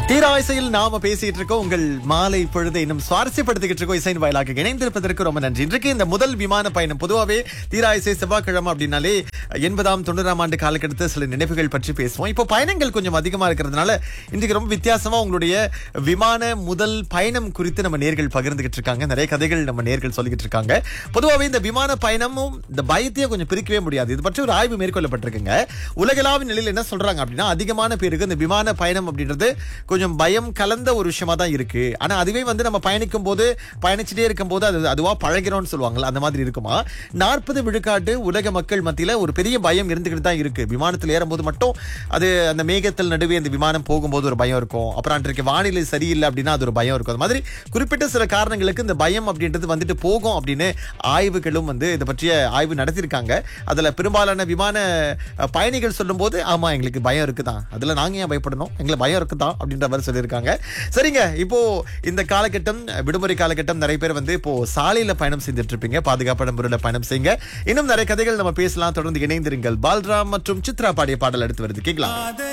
தீராசையில் நாம பேசிட்டு இருக்கோம் உங்கள் மாலை பொழுதை இன்னும் சுவாரஸ்யப்படுத்திக்கிட்டு இருக்கோம் இசையின் வாயிலாக இணைந்திருப்பதற்கு ரொம்ப நன்றி இன்றைக்கு இந்த முதல் விமான பயணம் பொதுவாகவே தீராயிசை செவ்வாய்க்கிழமை அப்படின்னாலே எண்பதாம் தொண்ணூறாம் ஆண்டு காலகட்டத்து சில நினைவுகள் பற்றி பேசுவோம் இப்போ பயணங்கள் கொஞ்சம் அதிகமா இருக்கிறதுனால இன்றைக்கு ரொம்ப வித்தியாசமா உங்களுடைய விமான முதல் பயணம் குறித்து நம்ம நேர்கள் பகிர்ந்துகிட்டு இருக்காங்க நிறைய கதைகள் நம்ம நேர்கள் சொல்லிக்கிட்டு இருக்காங்க பொதுவாகவே இந்த விமான பயணமும் இந்த பயத்தையும் கொஞ்சம் பிரிக்கவே முடியாது இது பற்றி ஒரு ஆய்வு மேற்கொள்ளப்பட்டிருக்குங்க உலகளாவிய நிலையில் என்ன சொல்றாங்க அப்படின்னா அதிகமான பேருக்கு இந்த விமான பயணம் அப்படின்றது கொஞ்சம் பயம் கலந்த ஒரு விஷயமா தான் இருக்கு ஆனா அதுவே வந்து நம்ம பயணிக்கும் போது பயணிச்சுட்டே இருக்கும் போது அது அதுவா பழகிறோம்னு சொல்லுவாங்கல்ல அந்த மாதிரி இருக்குமா நாற்பது விழுக்காட்டு உலக மக்கள் மத்தியில ஒரு பெரிய பயம் இருந்துகிட்டு தான் இருக்கு விமானத்தில் ஏறும்போது மட்டும் அது அந்த மேகத்தில் நடுவே அந்த விமானம் போகும்போது ஒரு பயம் இருக்கும் அப்புறம் அன்றைக்கு வானிலை சரியில்லை அப்படின்னா அது ஒரு பயம் இருக்கும் அது மாதிரி குறிப்பிட்ட சில காரணங்களுக்கு இந்த பயம் அப்படின்றது வந்துட்டு போகும் அப்படின்னு ஆய்வுகளும் வந்து இதை பற்றிய ஆய்வு நடத்தியிருக்காங்க அதுல பெரும்பாலான விமான அஹ், பயணிகள் சொல்லும்போது ஆமா எங்களுக்கு பயம் இருக்குதான் அதுல நாங்க ஏன் பயப்படணும் எங்களுக்கு பயம் இருக்குதான் அப்படின்ற மாதிரி சொல்லியிருக்காங்க சரிங்க இப்போ இந்த காலகட்டம் விடுமுறை காலகட்டம் நிறைய பேர் வந்து இப்போ சாலையில பயணம் செஞ்சுட்டு இருப்பீங்க பாதுகாப்பான முறையில் பயணம் செய்யுங்க இன்னும் நிறைய கதைகள் நம்ம பேசலாம் தொடர்ந்து இணைந்திருங்கள் பால்ராம் மற்றும் சித்ரா பாடிய பாடல் அடுத்து வருது கேட்கலாம்